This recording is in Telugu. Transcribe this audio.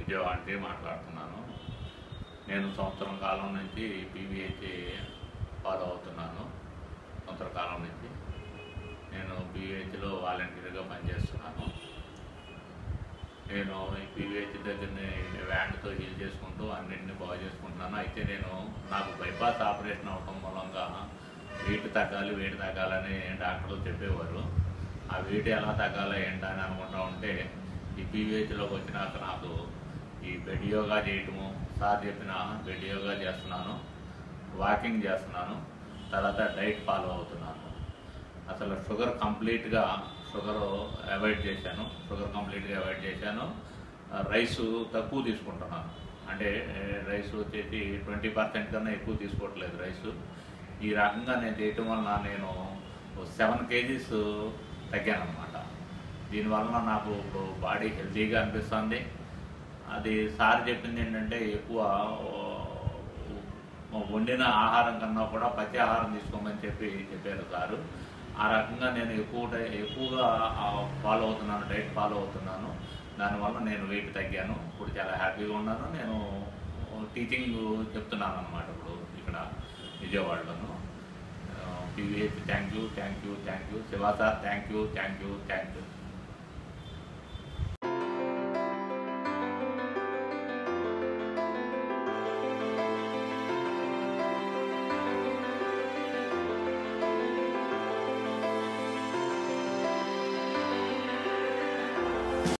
విజయవాడ నుంచి మాట్లాడుతున్నాను నేను సంవత్సరం కాలం నుంచి పీవీహెచ్ ఫాలో అవుతున్నాను సంవత్సర కాలం నుంచి నేను పీవీహెచ్లో వాలంటీర్గా పనిచేస్తున్నాను నేను ఈ పీవీహెచ్ దగ్గరని వ్యాండ్తో హీల్ చేసుకుంటూ అన్నింటినీ బాగు చేసుకుంటున్నాను అయితే నేను నాకు బైపాస్ ఆపరేషన్ అవడం మూలంగా వెయిట్ తగ్గాలి వెయిట్ తగ్గాలని డాక్టర్లు చెప్పేవారు ఆ వెయిట్ ఎలా తగ్గాలి ఏంటా అని అనుకుంటా ఉంటే ఈ పీవీహెచ్లోకి వచ్చినాక నాకు ఈ బెడ్ యోగా చేయటము సార్ చెప్పిన బెడ్ యోగా చేస్తున్నాను వాకింగ్ చేస్తున్నాను తర్వాత డైట్ ఫాలో అవుతున్నాను అసలు షుగర్ కంప్లీట్గా షుగర్ అవాయిడ్ చేశాను షుగర్ కంప్లీట్గా అవాయిడ్ చేశాను రైస్ తక్కువ తీసుకుంటున్నాను అంటే రైస్ వచ్చేసి ట్వంటీ పర్సెంట్ కన్నా ఎక్కువ తీసుకోవట్లేదు రైస్ ఈ రకంగా నేను చేయటం వలన నేను సెవెన్ కేజీస్ తగ్గాను అనమాట దీనివలన నాకు ఇప్పుడు బాడీ హెల్తీగా అనిపిస్తుంది అది సార్ చెప్పింది ఏంటంటే ఎక్కువ ఓ, వండిన ఆహారం కన్నా కూడా పచ్చి ఆహారం తీసుకోమని చెప్పి చెప్పారు సారు ఆ రకంగా నేను ఎక్కువ డై- ఎక్కువగా ఫాలో అవుతున్నాను డైట్ ఫాలో అవుతున్నాను దానివల్ల నేను వెయిట్ తగ్గాను ఇప్పుడు చాలా హ్యాపీగా ఉన్నాను నేను టీచింగ్ చెప్తున్నాను అనమాట ఇప్పుడు ఇక్కడ విజయవాడలోను PVH thank you thank you thank you Shiva sir thank you thank you thank you